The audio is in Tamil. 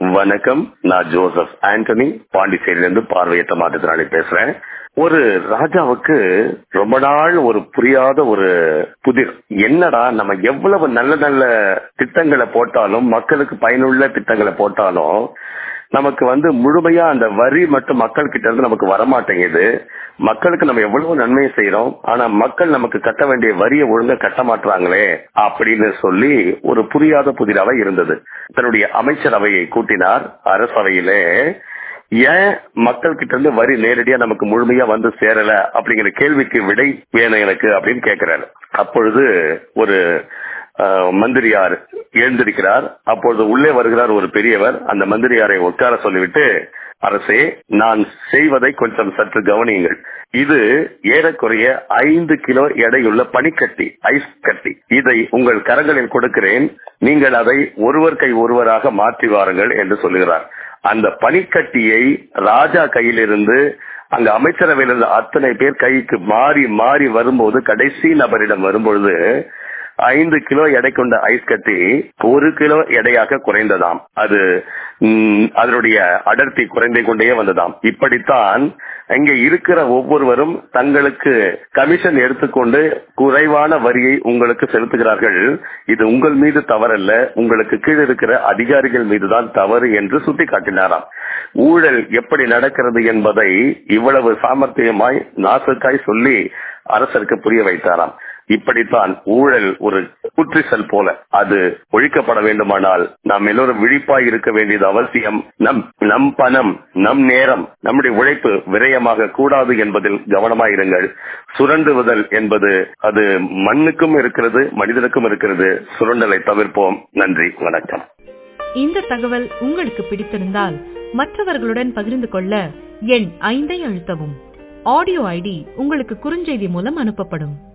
வணக்கம் நான் ஜோசப் ஆண்டனி பாண்டிச்சேரியிலிருந்து பார்வையற்ற மாற்றுத்திறனாளி பேசுறேன் ஒரு ராஜாவுக்கு ரொம்ப நாள் ஒரு புரியாத ஒரு புதிர் என்னடா நம்ம எவ்வளவு நல்ல நல்ல திட்டங்களை போட்டாலும் மக்களுக்கு பயனுள்ள திட்டங்களை போட்டாலும் நமக்கு வந்து முழுமையா அந்த வரி மற்றும் மக்கள் கிட்ட இருந்து நமக்கு வரமாட்டேங்குது மக்களுக்கு நம்ம எவ்வளவு நன்மை செய்யறோம் ஆனா மக்கள் நமக்கு கட்ட வேண்டிய வரியை ஒழுங்கா கட்ட மாட்டாங்களே அப்படின்னு சொல்லி ஒரு புரியாத புதிராக இருந்தது தன்னுடைய அமைச்சரவையை கூட்டினார் அரசவையிலே ஏன் மக்கள் கிட்ட இருந்து வரி நேரடியா நமக்கு முழுமையா வந்து சேரல அப்படிங்கிற கேள்விக்கு விடை வேணும் எனக்கு அப்படின்னு கேட்கிறாரு அப்பொழுது ஒரு மந்திரியார் எழுந்திருக்கிறார் அப்பொழுது உள்ளே வருகிறார் ஒரு பெரியவர் அந்த மந்திரியாரை உட்கார சொல்லிவிட்டு அரசே நான் செய்வதை கொஞ்சம் சற்று கவனியுங்கள் இது ஏறக்குறைய ஐந்து கிலோ எடையுள்ள பனிக்கட்டி ஐஸ் கட்டி இதை உங்கள் கரங்களில் கொடுக்கிறேன் நீங்கள் அதை ஒருவர் கை ஒருவராக மாற்றி வாருங்கள் என்று சொல்லுகிறார் அந்த பனிக்கட்டியை ராஜா கையிலிருந்து அங்க அமைச்சரவையிலிருந்து அத்தனை பேர் கைக்கு மாறி மாறி வரும்போது கடைசி நபரிடம் வரும்பொழுது ஐந்து கிலோ எடை கொண்ட ஐஸ் கட்டி ஒரு கிலோ எடையாக குறைந்ததாம் அது அதனுடைய அடர்த்தி குறைந்தே கொண்டே வந்ததாம் இப்படித்தான் இங்க இருக்கிற ஒவ்வொருவரும் தங்களுக்கு கமிஷன் எடுத்துக்கொண்டு குறைவான வரியை உங்களுக்கு செலுத்துகிறார்கள் இது உங்கள் மீது தவறல்ல உங்களுக்கு கீழ் இருக்கிற அதிகாரிகள் மீதுதான் தவறு என்று சுட்டி காட்டினாராம் ஊழல் எப்படி நடக்கிறது என்பதை இவ்வளவு சாமர்த்தியமாய் நாசுக்காய் சொல்லி அரசருக்கு புரிய வைத்தாராம் இப்படித்தான் ஊழல் ஒரு குற்றிசல் போல அது ஒழிக்கப்பட வேண்டுமானால் நாம் எல்லோரும் விழிப்பாய் இருக்க வேண்டியது அவசியம் நம் நம் பணம் நம் நேரம் நம்முடைய உழைப்பு விரயமாக கூடாது என்பதில் கவனமாயிருங்கள் சுரண்டுவதல் என்பது அது மண்ணுக்கும் இருக்கிறது மனிதனுக்கும் இருக்கிறது சுரண்டலை தவிர்ப்போம் நன்றி வணக்கம் இந்த தகவல் உங்களுக்கு பிடித்திருந்தால் மற்றவர்களுடன் பகிர்ந்து கொள்ள எண் ஐந்தை அழுத்தவும் ஆடியோ ஐடி உங்களுக்கு குறுஞ்செய்தி மூலம் அனுப்பப்படும்